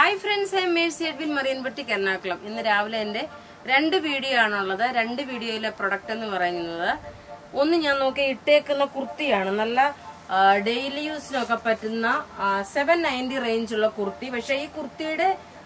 hi friends I Mercy Edwin Mariyanpatti Ernakulam ഇന്ന് രാവിലെ എൻ്റെ രണ്ട് വീഡിയോ ആണുള്ളത് രണ്ട് വീഡിയോയിലെ പ്രൊഡക്റ്റ് എന്ന് പറയുന്നത് ഒന്ന് ഞാൻ നോക്കി ഇട്ടേക്കുന്ന കുർത്തിയാണ് നല്ല ഡെയിലി യൂസിനൊക്കെ പറ്റുന്ന സെവൻ നയൻറ്റി റേഞ്ചുള്ള കുർത്തി പക്ഷെ ഈ കുർത്തിയുടെ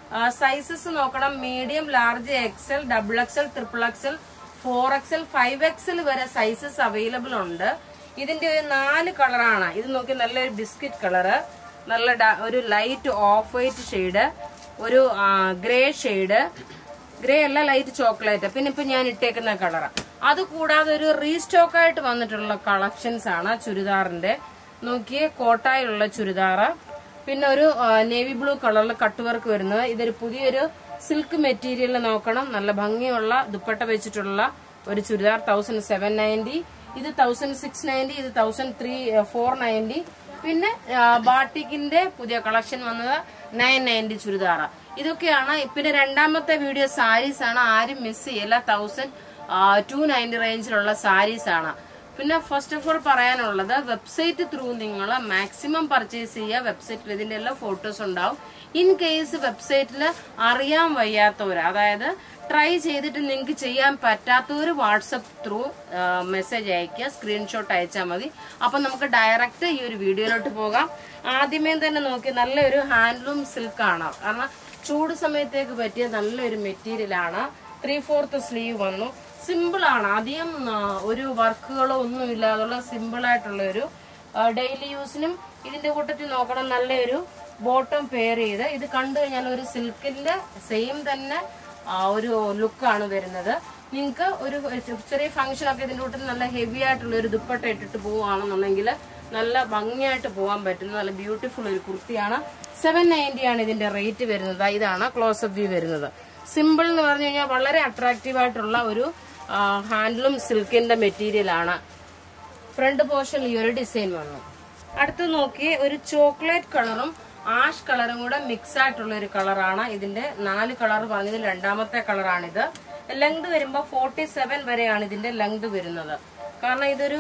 സൈസസ് നോക്കണം medium large XL double XL triple XL four XL five XL വരെ സൈസസ് അവൈലബിൾ ഉണ്ട് ഇതിന്റെ ഒരു നാല് കളറാണ് ഇത് നോക്കി നല്ലൊരു ബിസ്ക്കറ്റ് കളറ് നല്ല ഡ- ഒരു ലൈറ്റ് ഓഫ് വൈറ്റ് ഷെയ്ഡ് ഒരു ഗ്രേ ഷെയ്ഡ് ഗ്രേ അല്ല ലൈറ്റ് ചോക്ലേറ്റ് പിന്നെ ഇപ്പൊ ഞാൻ ഇട്ടേക്കുന്ന കളറാണ് അത് കൂടാതെ ഒരു റീസ്റ്റോക്ക് ആയിട്ട് വന്നിട്ടുള്ള കളക്ഷൻസ് ആണ് ചുരിദാറിന്റെ നോക്കിയേ കോട്ടായുള്ള ചുരിദാറ് പിന്നെ ഒരു നേവി ബ്ലൂ കളറിൽ കട്ട് വർക്ക് വരുന്നത് ഇതൊരു പുതിയൊരു സിൽക്ക് മെറ്റീരിയൽ നോക്കണം നല്ല ഭംഗിയുള്ള ദുപ്പട്ട വെച്ചിട്ടുള്ള ഒരു ചുരിദാർ തൗസൻഡ് സെവൻ നയൻറ്റി ഇത് തൗസൻഡ് സിക്സ് നയൻറ്റി ഇത് തൗസൻഡ് ത്രീ ഫോർ നയൻറ്റി പിന്നെ ആ, ബാട്ടിക്കിന്റെ പുതിയ കളക്ഷൻ വന്നത് നയൻ നയൻറ്റി ചുരിദാറ ഇതൊക്കെയാണ് പിന്നെ രണ്ടാമത്തെ വീഡിയോ സാരീസ് ആണ് ആരും മിസ് ചെയ്യല്ല തൗസൻഡ് ടു നയൻറ്റി റേഞ്ചിലുള്ള സാരീസ് ആണ് പിന്നെ ഫസ്റ്റ് ഓഫ് ഓൾ പറയാനുള്ളത് വെബ്സൈറ്റ് ത്രൂ നിങ്ങൾ മാക്സിമം പർച്ചേസ് ചെയ്യുക വെബ്സൈറ്റിൽ ഇതിന്റെ എല്ലാം ഫോട്ടോസ് ഉണ്ടാവും ഇൻ കേസ് വെബ്സൈറ്റിൽ അറിയാൻ വയ്യാത്തവർ അതായത് ട്രൈ ചെയ്തിട്ട് നിങ്ങൾക്ക് ചെയ്യാൻ പറ്റാത്തവർ വാട്സപ്പ് ത്രൂ മെസ്സേജ് അയക്കുക സ്ക്രീൻഷോട്ട് അയച്ചാൽ മതി അപ്പം നമുക്ക് ഡയറക്റ്റ് ഈ ഒരു വീഡിയോയിലോട്ട് പോകാം ആദ്യമേ തന്നെ നോക്കി നല്ലൊരു ഹാൻഡ്ലൂം സിൽക്ക് ആണ് കാരണം ചൂട് സമയത്തേക്ക് പറ്റിയ നല്ലൊരു മെറ്റീരിയൽ ആണ് ത്രീ ഫോർത്ത് സ്ലീവ് വന്നു സിമ്പിൾ ആണ് അധികം ആ, ഒരു വർക്കുകളോ ഒന്നും ഇല്ലാതുള്ള സിമ്പിൾ ആയിട്ടുള്ള ഒരു ഡെയിലി യൂസിനും ഇതിന്റെ കൂട്ടത്തിൽ നോക്കണം നല്ലൊരു ബോട്ടം പെയർ ചെയ്ത് ഇത് കണ്ടു കഴിഞ്ഞാൽ ഒരു സിൽക്കിന്റെ സെയിം തന്നെ ആ, ഒരു ലുക്കാണ് വരുന്നത് നിങ്ങൾക്ക് ഒരു ചെറിയ ഫംഗ്ഷൻ ഒക്കെ ഇതിന്റെ കൂട്ടത്തിൽ നല്ല ഹെവി ആയിട്ടുള്ള ഒരു ദുപ്പട്ട ഇട്ടിട്ട് പോവുകയാണെന്നുണ്ടെങ്കിൽ നല്ല ഭംഗിയായിട്ട് പോകാൻ പറ്റുന്ന നല്ല ബ്യൂട്ടിഫുൾ ഒരു കുർത്തിയാണ് സെവൻ നയൻറ്റി ആണ് ഇതിന്റെ റേറ്റ് വരുന്നത് ദാ ഇതാണ് ക്ലോസപ്പ് വ്യൂ വരുന്നത് സിമ്പിൾ എന്ന് പറഞ്ഞു കഴിഞ്ഞാൽ വളരെ അട്രാക്റ്റീവ് ആയിട്ടുള്ള ഒരു ഹാൻഡ്ലൂം സിൽക്കിന്റെ മെറ്റീരിയൽ ആണ് ഫ്രണ്ട് പോർഷൻ ഈ ഒരു ഡിസൈൻ വന്നു അടുത്ത് നോക്കി ഒരു ചോക്ലേറ്റ് കളറും ആഷ് കളറും കൂടെ മിക്സ് ആയിട്ടുള്ള ഒരു കളറാണ് ഇതിന്റെ നാല് കളർ പറഞ്ഞതിൽ രണ്ടാമത്തെ കളറാണിത് ലെങ്ത് വരുമ്പോൾ ഫോർട്ടി സെവൻ വരെയാണ് ഇതിന്റെ ലെങ്ത് വരുന്നത് കാരണം ഇതൊരു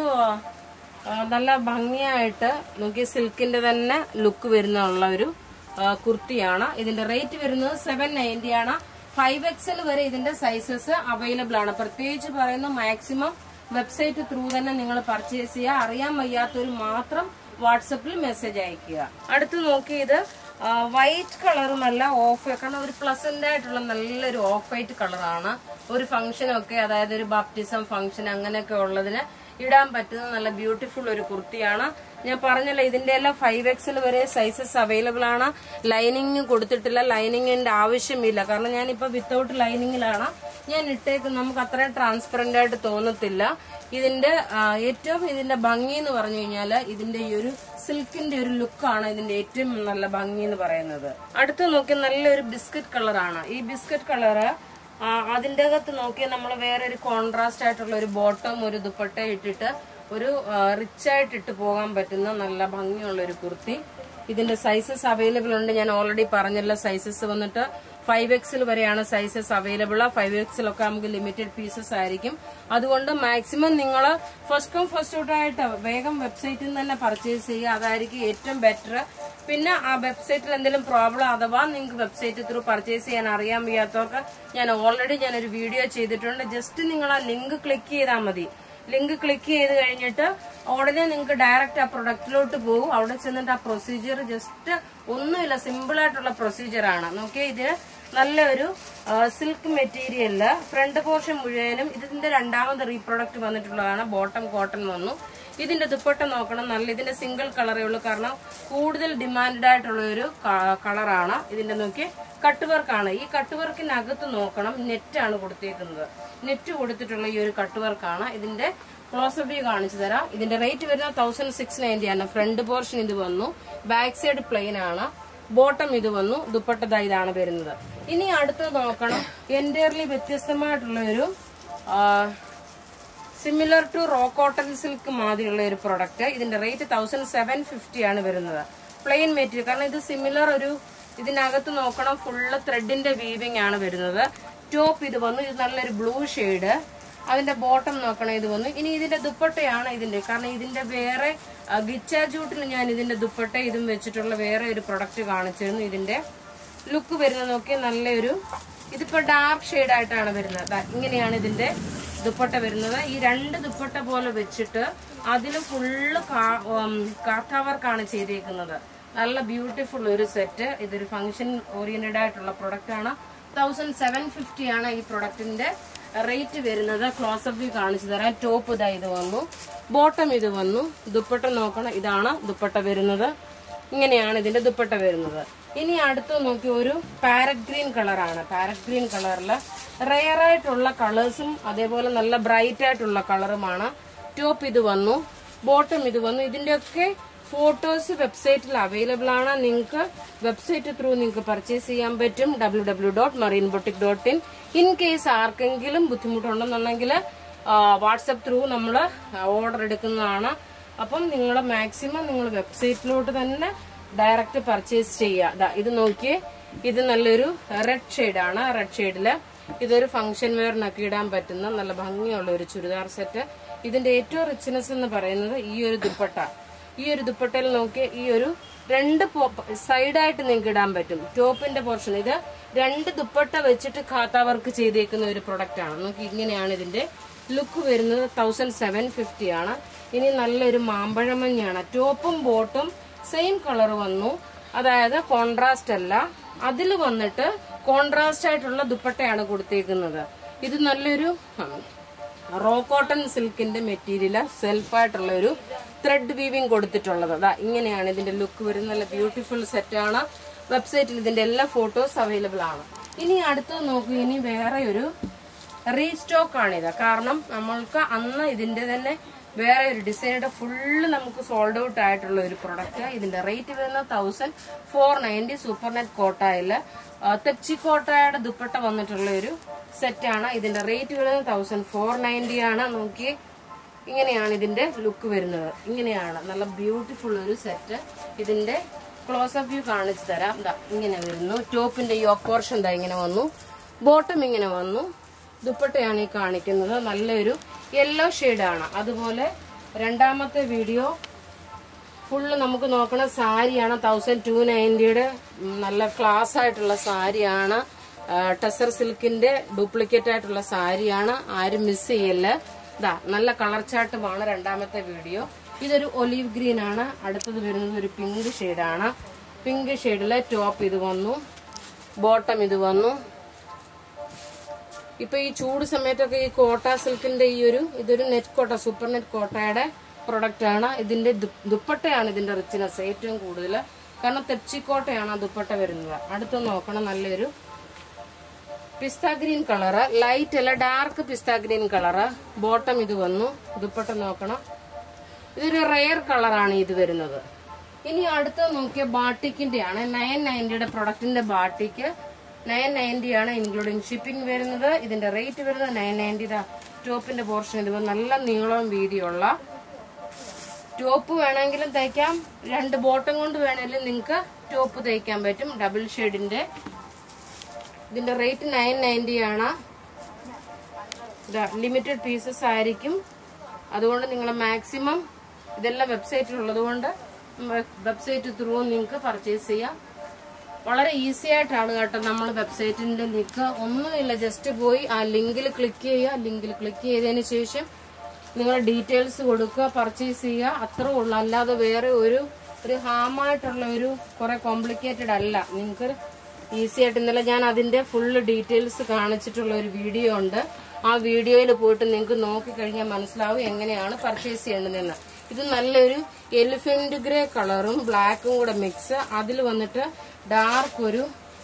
ആ, നല്ല ഭംഗിയായിട്ട് നോക്കി സിൽക്കിന്റെ തന്നെ ലുക്ക് വരുന്നുള്ള ഒരു ആ, കുർത്തിയാണ് ഇതിന്റെ റേറ്റ് വരുന്നത് സെവൻ നയൻറ്റി ആണ് ഫൈവ് എക്സൽ വരെ ഇതിന്റെ സൈസസ് അവൈലബിൾ ആണ് പ്രത്യേകിച്ച് പറയുന്ന മാക്സിമം വെബ്സൈറ്റ് ത്രൂ തന്നെ നിങ്ങൾ പർച്ചേസ് ചെയ്യുക അറിയാൻ വയ്യാത്തവർ മാത്രം വാട്സപ്പിൽ മെസ്സേജ് അയക്കുക അടുത്ത് നോക്കിയത് വൈറ്റ് കളറുമല്ല ഓഫ് കാരണം ഒരു പ്ലസന്റ് ആയിട്ടുള്ള നല്ലൊരു ഓഫ് വൈറ്റ് കളറാണ് ഒരു ഫംഗ്ഷനൊക്കെ അതായത് ഒരു ബാപ്റ്റിസം ഫംഗ്ഷൻ അങ്ങനെയൊക്കെ ഉള്ളതിന് ഇടാൻ പറ്റുന്ന നല്ല ബ്യൂട്ടിഫുൾ ഒരു കുർത്തിയാണ് ഞാൻ പറഞ്ഞല്ലോ ഇതിന്റെ എല്ലാം ഫൈവ് എക്സൽ വരെ സൈസസ് അവൈലബിൾ ആണ് ലൈനിങ് കൊടുത്തിട്ടില്ല ലൈനിങ്ങിന്റെ ആവശ്യമില്ല കാരണം ഞാനിപ്പോ വിത്തൗട്ട് ലൈനിങ്ങിലാണ് ഞാൻ ഇട്ടേക്ക് നമുക്ക് അത്രയും ട്രാൻസ്പെറന്റ് ആയിട്ട് തോന്നത്തില്ല ഇതിന്റെ ആ, ഏറ്റവും ഇതിന്റെ ഭംഗി എന്ന് പറഞ്ഞു കഴിഞ്ഞാല് ഇതിന്റെ ഈ ഒരു സിൽക്കിന്റെ ഒരു ലുക്കാണ് ഇതിന്റെ ഏറ്റവും നല്ല ഭംഗി എന്ന് പറയുന്നത് അടുത്ത് നോക്കി നല്ലൊരു ബിസ്ക്കറ്റ് കളറാണ് ഈ ബിസ്ക്കറ്റ് കളറ് ആ, അതിന്റെ അകത്ത് നോക്കിയാൽ നമ്മൾ വേറെ ഒരു കോൺട്രാസ്റ്റ് ആയിട്ടുള്ള ഒരു ബോട്ടം ഒരു ദുപ്പട്ട ഇട്ടിട്ട് ഒരു റിച്ച് ആയിട്ട് ഇട്ട് പോകാൻ പറ്റുന്ന നല്ല ഭംഗിയുള്ള ഒരു കുർത്തി ഇതിന്റെ സൈസസ് അവൈലബിൾ ഉണ്ട് ഞാൻ ഓൾറെഡി പറഞ്ഞല്ലോ സൈസസ് വന്നിട്ട് ഫൈവ് എക്സിൽ വരെയാണ് സൈസസ് അവൈലബിൾ ഫൈവ് എക്സിലൊക്കെ നമുക്ക് ലിമിറ്റഡ് പീസസ് ആയിരിക്കും അതുകൊണ്ട് മാക്സിമം നിങ്ങൾ ഫസ്റ്റ് കം ഫസ്റ്റ് ഔട്ട് ആയിട്ട് വേഗം വെബ്സൈറ്റിൽ നിന്ന് തന്നെ പർച്ചേസ് ചെയ്യുക അതായിരിക്കും ഏറ്റവും ബെറ്റർ പിന്നെ ആ വെബ്സൈറ്റിൽ എന്തെങ്കിലും പ്രോബ്ലം അഥവാ നിങ്ങൾക്ക് വെബ്സൈറ്റ് ത്രൂ പർച്ചേസ് ചെയ്യാൻ അറിയാൻ വയ്യാത്തവർക്ക് ഞാൻ ഓൾറെഡി ഞാനൊരു വീഡിയോ ചെയ്തിട്ടുണ്ട് ജസ്റ്റ് നിങ്ങൾ ആ ലിങ്ക് ക്ലിക്ക് ചെയ്താൽ മതി ലിങ്ക് ക്ലിക്ക് ചെയ്ത് കഴിഞ്ഞിട്ട് ഉടനെ നിങ്ങൾക്ക് ഡയറക്റ്റ് ആ പ്രൊഡക്റ്റിലോട്ട് പോകും അവിടെ ചെന്നിട്ട് ആ പ്രൊസീജിയർ ജസ്റ്റ് ഒന്നുമില്ല സിമ്പിൾ ആയിട്ടുള്ള പ്രൊസീജിയർ ആണ് നോക്കിയേ ഇത് നല്ലൊരു സിൽക്ക് മെറ്റീരിയലില് ഫ്രണ്ട് പോർഷൻ മുഴുവനും ഇതിന്റെ രണ്ടാമത് റീപ്രൊഡക്റ്റ് വന്നിട്ടുള്ളതാണ് ബോട്ടം കോട്ടൺ വന്നു ഇതിന്റെ ദുപ്പട്ട നോക്കണം നല്ല ഇതിന്റെ സിംഗിൾ കളറേ ഉള്ളൂ കാരണം കൂടുതൽ ഡിമാൻഡ് ആയിട്ടുള്ള ഒരു കളറാണ് ഇതിന്റെ നോക്കി കട്ട് വർക്കാണ് ഈ കട്ട് വർക്കിനകത്ത് നോക്കണം നെറ്റാണ് കൊടുത്തേക്കുന്നത് നെറ്റ് കൊടുത്തിട്ടുള്ള ഈ ഒരു കട്ട് വർക്കാണ് ഇതിന്റെ ക്ലോസപ്പ് വ്യൂ കാണിച്ചു തരാം ഇതിന്റെ റേറ്റ് വരുന്നത് തൗസൻഡ് സിക്സ് നയൻറ്റി ആണ് ഫ്രണ്ട് പോർഷൻ ഇത് വന്നു ബാക്ക് സൈഡ് പ്ലെയിൻ ആണ് ബോട്ടം ഇത് വന്നു ദുപ്പട്ട ദാ ഇതാണ് വരുന്നത് ഇനി അടുത്ത് നോക്കണം എൻറ്റയർലി വ്യത്യസ്തമായിട്ടുള്ള ഒരു similar to raw cotton silk മാതിരിയുള്ള ഒരു പ്രൊഡക്റ്റ് ഇതിന്റെ റേറ്റ് തൗസൻഡ് സെവൻ ഫിഫ്റ്റി ആണ് വരുന്നത് പ്ലെയിൻ മെറ്റീരിയൽ കാരണം ഇത് സിമിലർ ഒരു ഇതിനകത്ത് നോക്കണം ഫുള്ള് ത്രെഡിന്റെ വീവിംഗ് ആണ് വരുന്നത് ടോപ്പ് ഇത് വന്നു ഇത് നല്ലൊരു ബ്ലൂ ഷെയ്ഡ് അതിന്റെ ബോട്ടം നോക്കണം ഇത് വന്നു ഇനി ഇതിന്റെ ദുപ്പട്ടയാണ് ഇതിന്റെ കാരണം ഇതിന്റെ വേറെ ഗിച്ച ജൂട്ടിൽ ഞാൻ ഇതിന്റെ ദുപ്പട്ട ഇതും വെച്ചിട്ടുള്ള വേറെ ഒരു പ്രൊഡക്റ്റ് കാണിച്ചിരുന്നു ഇതിന്റെ ലുക്ക് വരുന്നത് നോക്കിയാൽ നല്ലൊരു ഇതിപ്പോ ഡാർക്ക് ഷെയ്ഡ് ആയിട്ടാണ് വരുന്നത് ദാ ഇങ്ങനെയാണ് ഇതിന്റെ ദുപ്പട്ട വരുന്നത് ഈ രണ്ട് ദുപ്പട്ട പോലെ വെച്ചിട്ട് അതിൽ ഫുള്ള് കാർത്താവർക്കാണ് ചെയ്തേക്കുന്നത് നല്ല ബ്യൂട്ടിഫുൾ ഒരു സെറ്റ് ഇതൊരു ഫംഗ്ഷൻ ഓറിയന്റഡ് ആയിട്ടുള്ള പ്രൊഡക്റ്റ് ആണ് തൗസൻഡ് സെവൻ ഫിഫ്റ്റി ആണ് ഈ പ്രൊഡക്റ്റിന്റെ റേറ്റ് വരുന്നത് ക്ലോസപ്പ് വ്യൂ കാണിച്ചു തരാം ടോപ്പ് ഇതാ ഇത് വന്നു ബോട്ടം ഇത് വന്നു ദുപ്പട്ട നോക്കണം ഇതാണ് ദുപ്പട്ട വരുന്നത് ഇങ്ങനെയാണ് ഇതിന്റെ ദുപ്പട്ട വരുന്നത് ഇനി അടുത്ത് നോക്കി ഒരു പാരറ്റ് ഗ്രീൻ കളറാണ് പാരറ്റ് ഗ്രീൻ കളറിൽ റെയർ ആയിട്ടുള്ള കളേഴ്സും അതേപോലെ നല്ല ബ്രൈറ്റ് ആയിട്ടുള്ള കളറുമാണ് ടോപ്പ് ഇത് വന്നു ബോട്ടം ഇത് വന്നു ഇതിന്റെയൊക്കെ ഫോട്ടോസ് വെബ്സൈറ്റിൽ അവൈലബിൾ ആണ് നിങ്ങൾക്ക് വെബ്സൈറ്റ് ത്രൂ നിങ്ങൾക്ക് പർച്ചേസ് ചെയ്യാൻ പറ്റും W W dot marine boutique dot in in case ആർക്കെങ്കിലും ബുദ്ധിമുട്ടുണ്ടെന്നുണ്ടെങ്കിൽ വാട്സപ്പ് ത്രൂ നമ്മൾ ഓർഡർ എടുക്കുന്നതാണ് അപ്പം നിങ്ങൾ മാക്സിമം നിങ്ങൾ വെബ്സൈറ്റിലോട്ട് തന്നെ ഡയറക്റ്റ് പർച്ചേസ് ചെയ്യുക ദാ ഇത് നോക്കിയേ ഇത് നല്ലൊരു റെഡ് ഷെയ്ഡാണ് റെഡ് ഷെയ്ഡില് ഇതൊരു ഫംഗ്ഷൻ വെയറിനൊക്കെ ഇടാൻ പറ്റുന്ന നല്ല ഭംഗിയുള്ള ഒരു ചുരിദാർ സെറ്റ് ഇതിന്റെ ഏറ്റവും റിച്ച്നെസ് എന്ന് പറയുന്നത് ഈ ഒരു ദുപ്പട്ട ഈ ഒരു ദുപ്പട്ടയിൽ നോക്കി ഈ ഒരു രണ്ട് സൈഡായിട്ട് നിങ്ങൾക്ക് ഇടാൻ പറ്റും ടോപ്പിന്റെ പോർഷൻ ഇത് രണ്ട് ദുപ്പട്ട വെച്ചിട്ട് ഖാത്ത വർക്ക് ചെയ്തേക്കുന്ന ഒരു പ്രൊഡക്റ്റ് ആണ് നോക്കി ഇങ്ങനെയാണ് ഇതിന്റെ ലുക്ക് വരുന്നത് തൗസൻഡ് സെവൻ ഫിഫ്റ്റി ആണ് ഇനി നല്ലൊരു മാമ്പഴമഞ്ഞാണ് ടോപ്പും ബോട്ടും സെയിം കളർ വന്നു അതായത് കോൺട്രാസ്റ്റ് അല്ല അതിൽ വന്നിട്ട് കോൺട്രാസ്റ്റ് ആയിട്ടുള്ള ദുപ്പട്ടയാണ് കൊടുത്തേക്കുന്നത് ഇത് നല്ലൊരു ഉം, റോ കോട്ടൺ സിൽക്കിന്റെ മെറ്റീരിയൽ സെൽഫായിട്ടുള്ള ഒരു ത്രെഡ് വീവിങ് കൊടുത്തിട്ടുള്ളത് അതാ ഇങ്ങനെയാണ് ഇതിന്റെ ലുക്ക് വരുന്നത് നല്ല ബ്യൂട്ടിഫുൾ സെറ്റാണ് വെബ്സൈറ്റിൽ ഇതിന്റെ എല്ലാ ഫോട്ടോസ് അവൈലബിൾ ആണ് ഇനി അടുത്തത് നോക്കൂ ഇനി വേറെ ഒരു റീസ്റ്റോക്ക് ആണിത് കാരണം നമ്മൾക്ക് അന്ന് ഇതിന്റെ തന്നെ വേറെ ഒരു ഡിസൈനുടെ ഫുള്ള് നമുക്ക് സോൾഡ് ഔട്ട് ആയിട്ടുള്ള ഒരു പ്രൊഡക്റ്റ് ഇതിന്റെ റേറ്റ് വരുന്നത് thousand four ninety super net കോട്ടായില് തെച്ചി കോട്ടയുടെ ദുപ്പട്ട വന്നിട്ടുള്ള ഒരു സെറ്റാണ് ഇതിന്റെ റേറ്റ് വരുന്നത് തൗസൻഡ് ഫോർ നയൻറ്റി ആണ് നോക്കി ഇങ്ങനെയാണ് ഇതിന്റെ ലുക്ക് വരുന്നത് ഇങ്ങനെയാണ് നല്ല ബ്യൂട്ടിഫുൾ ഒരു സെറ്റ് ഇതിന്റെ ക്ലോസപ്പ് വ്യൂ കാണിച്ചു തരാം ദാ ഇങ്ങനെ വരുന്നു ടോപ്പിന്റെ യോ പോർഷൻ ദാ ഇങ്ങനെ വന്നു ബോട്ടം ഇങ്ങനെ വന്നു ദുപ്പട്ടയാണ് ഈ കാണിക്കുന്നത് നല്ലൊരു യെല്ലോ ആണ് അതുപോലെ രണ്ടാമത്തെ വീഡിയോ ഫുള്ള് നമുക്ക് നോക്കണ സാരിയാണ് തൗസൻഡ് ടു നയൻറ്റിയുടെ നല്ല ക്ലാസ് ആയിട്ടുള്ള സാരിയാണ് ടെസർ സിൽക്കിന്റെ ഡ്യൂപ്ലിക്കേറ്റ് ആയിട്ടുള്ള സാരിയാണ് ആരും മിസ് ചെയ്യല്ല ഇതാ നല്ല കളർ ചാട്ടുമാണ് രണ്ടാമത്തെ വീഡിയോ ഇതൊരു ഒലീവ് ഗ്രീൻ ആണ് അടുത്തത് വരുന്നത് ഒരു പിങ്ക് ഷെയ്ഡാണ് പിങ്ക് ഷെയ്ഡിലെ ടോപ്പ് ഇത് വന്നു ബോട്ടം ഇത് വന്നു ഇപ്പൊ ഈ ചൂട് സമയത്തൊക്കെ ഈ കോട്ട സിൽക്കിന്റെ ഈ ഒരു ഇതൊരു നെറ്റ് കോട്ട സൂപ്പർ നെറ്റ് കോട്ടയുടെ പ്രൊഡക്റ്റ് ആണ് ഇതിന്റെ ദു- ദുപ്പട്ടയാണ് ഇതിന്റെ റിച്ച്നെസ് ഏറ്റവും കൂടുതൽ കാരണം തെച്ചിക്കോട്ടയാണ് ആ ദുപ്പട്ട വരുന്നത് അടുത്ത് നോക്കണം നല്ലൊരു പിസ്ത ഗ്രീൻ കളറ് ലൈറ്റ് അല്ല dark pista green colour bottom ഇത് വന്നു ദുപ്പട്ട നോക്കണം ഇതൊരു റെയർ കളറാണ് ഇത് വരുന്നത് ഇനി അടുത്ത നോക്കിയ ബാട്ടിക്കിന്റെ ആണ് നയൻ നയൻറ്റിയുടെ പ്രൊഡക്റ്റിന്റെ ബാട്ടിക്ക് നയൻ നയൻറ്റി ആണ് ഇൻക്ലൂഡിങ് ഷിപ്പിംഗ് വരുന്നത് ഇതിന്റെ റേറ്റ് വരുന്നത് നയൻ നയൻറ്റി ടോപ്പിന്റെ പോർഷൻ ഇത് നല്ല നീളവും വീതിയുള്ള ടോപ്പ് വേണമെങ്കിലും തയ്ക്കാം രണ്ട് ബോട്ടം കൊണ്ട് വേണമെങ്കിലും നിങ്ങൾക്ക് ടോപ്പ് തയ്ക്കാൻ പറ്റും ഡബിൾ ഷെയ്ഡിന്റെ ഇതിന്റെ റേറ്റ് നയൻ നയൻറ്റി ആണ് ലിമിറ്റഡ് പീസസ് ആയിരിക്കും അതുകൊണ്ട് നിങ്ങൾ മാക്സിമം ഇതെല്ലാം വെബ്സൈറ്റിൽ ഉള്ളതുകൊണ്ട് വെബ്സൈറ്റ് ത്രൂ നിങ്ങൾക്ക് പർച്ചേസ് ചെയ്യാം വളരെ ഈസി ആയിട്ടാണ് കേട്ടോ നമ്മൾ വെബ്സൈറ്റിന്റെ ലിങ്ക് ഒന്നുമില്ല ജസ്റ്റ് പോയി ആ ലിങ്കിൽ ക്ലിക്ക് ചെയ്യുക ലിങ്കിൽ ക്ലിക്ക് ചെയ്തതിന് ശേഷം നിങ്ങൾ ഡീറ്റെയിൽസ് കൊടുക്കുക പർച്ചേസ് ചെയ്യുക അത്രേ ഉള്ളൂ അല്ലാതെ വേറെ ഒരു ഒരു ഹാമായിട്ടുള്ള ഒരു കുറെ കോംപ്ലിക്കേറ്റഡ് അല്ല നിങ്ങൾക്ക് ഈസി ആയിട്ട് ഇന്നലെ ഞാൻ അതിന്റെ ഫുള്ള് ഡീറ്റെയിൽസ് കാണിച്ചിട്ടുള്ള ഒരു വീഡിയോ ഉണ്ട് ആ വീഡിയോയിൽ പോയിട്ട് നിങ്ങൾക്ക് നോക്കിക്കഴിഞ്ഞാൽ മനസ്സിലാവും എങ്ങനെയാണ് പർച്ചേസ് ചെയ്യേണ്ടതെന്ന് ഇത് നല്ലൊരു എലിഫന്റ് ഗ്രേ കളറും ബ്ലാക്കും കൂടെ മിക്സ് അതിൽ വന്നിട്ട് ഡാർക്ക് ഒരു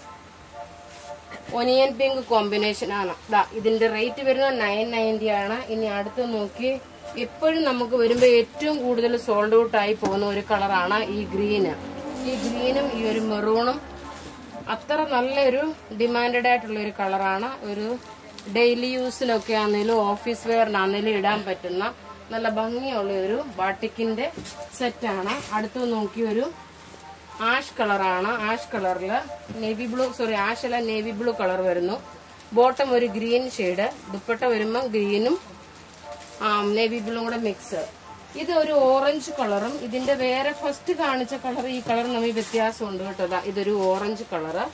ഒനിയൻ പിങ്ക് കോമ്പിനേഷൻ ആണ് ദാ ഇതിന്റെ റേറ്റ് വരുന്നത് നയൻ നയൻറ്റി ആണ് ഇനി അടുത്ത് നോക്കി എപ്പോഴും നമുക്ക് വരുമ്പോൾ ഏറ്റവും കൂടുതൽ സോൾഡ് ഔട്ട് ആയി പോകുന്ന ഒരു കളറാണ് ഈ ഗ്രീന് ഈ ഗ്രീനും ഈ ഒരു മെറൂണും അത്ര നല്ലൊരു ഡിമാൻഡഡ് ആയിട്ടുള്ള ഒരു കളറാണ് ഒരു ഡെയിലി യൂസിനൊക്കെ ആണെങ്കിലും ഓഫീസ് വെയറിനാണെങ്കിലും ഇടാൻ പറ്റുന്ന നല്ല ഭംഗിയുള്ള ഒരു ബാട്ടിക്കിന്റെ സെറ്റാണ് അടുത്ത് നോക്കി ഒരു ആഷ് കളറാണ് ആഷ് കളറിൽ നേവി ബ്ലൂ സോറി ആഷ് അല്ല നേവി ബ്ലൂ കളർ വരുന്നു ബോട്ടം ഒരു ഗ്രീൻ ഷെയ്ഡ് ദുപ്പട്ട വരുമ്പോൾ ഗ്രീനും നേവി ബ്ലൂ കൂടെ മിക്സ് ഇത് ഒരു ഓറഞ്ച് കളറും ഇതിന്റെ വേറെ ഫസ്റ്റ് കാണിച്ച കളർ ഈ കളർ തമ്മിൽ വ്യത്യാസമുണ്ട് കേട്ടോ ദാ ഇതൊരു ഓറഞ്ച് കളറ്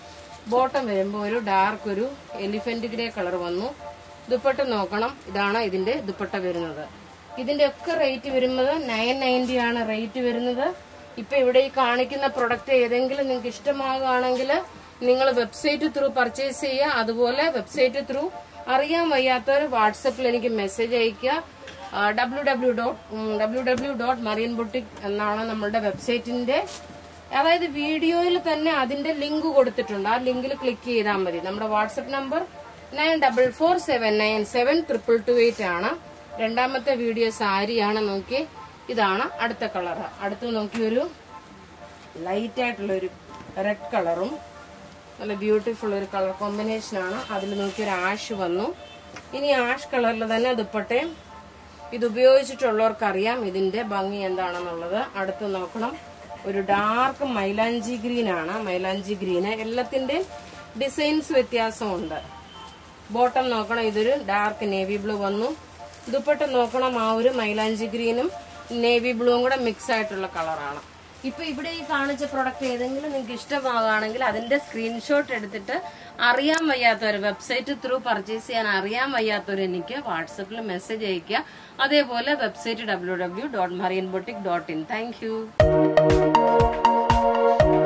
ബോട്ടം വരുമ്പോൾ ഒരു ഡാർക്ക് ഒരു എലിഫന്റ് ഗ്രേ കളർ വന്നു ദുപ്പട്ട നോക്കണം ഇതാണ് ഇതിന്റെ ദുപ്പട്ട വരുന്നത് ഇതിന്റെ ഒക്കെ റേറ്റ് വരുന്നത് നയൻ നയൻറ്റി ആണ് റേറ്റ് വരുന്നത് ഇപ്പൊ ഇവിടെ ഈ കാണിക്കുന്ന പ്രൊഡക്റ്റ് ഏതെങ്കിലും നിങ്ങൾക്ക് ഇഷ്ടമാകുകയാണെങ്കിൽ നിങ്ങൾ വെബ്സൈറ്റ് ത്രൂ പർച്ചേസ് ചെയ്യുക അതുപോലെ വെബ്സൈറ്റ് ത്രൂ അറിയാൻ വയ്യാത്തവർ വാട്സപ്പിൽ എനിക്ക് മെസ്സേജ് അയക്കുക W W dot W W dot Marian boutique എന്നാണ് നമ്മുടെ വെബ്സൈറ്റിന്റെ അതായത് വീഡിയോയിൽ തന്നെ അതിന്റെ ലിങ്ക് കൊടുത്തിട്ടുണ്ട് ആ ലിങ്കിൽ ക്ലിക്ക് ചെയ്താൽ മതി നമ്മുടെ WhatsApp number nine double four seven nine seven triple two eight ആണ് രണ്ടാമത്തെ വീഡിയോ സാരിയാണ് നോക്കി ഇതാണ് അടുത്ത കളർ അടുത്ത് നോക്കി ഒരു ലൈറ്റ് ആയിട്ടുള്ള ഒരു റെഡ് കളറും നല്ല ബ്യൂട്ടിഫുൾ ഒരു കളർ കോമ്പിനേഷൻ ആണ് അതിൽ നോക്കി ഒരു ആഷ് വന്നു ഇനി ആഷ് കളറിൽ തന്നെ ദുപ്പട്ടയും ഇത് ഉപയോഗിച്ചിട്ടുള്ളവർക്ക് അറിയാം ഇതിന്റെ ഭംഗി എന്താണെന്നുള്ളത് അടുത്ത് നോക്കണം ഒരു ഡാർക്ക് മൈലാഞ്ചി ഗ്രീൻ ആണ് മൈലാഞ്ചി ഗ്രീന് എല്ലാത്തിന്റെയും ഡിസൈൻസ് വ്യത്യാസമുണ്ട് ബോട്ടം നോക്കണം ഇതൊരു ഡാർക്ക് നേവി ബ്ലൂ വന്നു ദുപ്പട്ട നോക്കണം ആ ഒരു മൈലാഞ്ചി ഗ്രീനും നേവി ബ്ലൂവും കൂടെ മിക്സ് ആയിട്ടുള്ള കളറാണ് ഇപ്പൊ ഇവിടെ ഈ കാണിച്ച പ്രൊഡക്റ്റ് ഏതെങ്കിലും നിങ്ങൾക്ക് ഇഷ്ടമാകുകയാണെങ്കിൽ അതിന്റെ സ്ക്രീൻഷോട്ട് എടുത്തിട്ട് അറിയാൻ വയ്യാത്തവർ വെബ്സൈറ്റ് ത്രൂ പർച്ചേസ് ചെയ്യാൻ അറിയാൻ വയ്യാത്തവർ എനിക്ക് വാട്സപ്പിൽ മെസ്സേജ് അയക്കുക അതേപോലെ website W W dot Marian boutique dot in thank U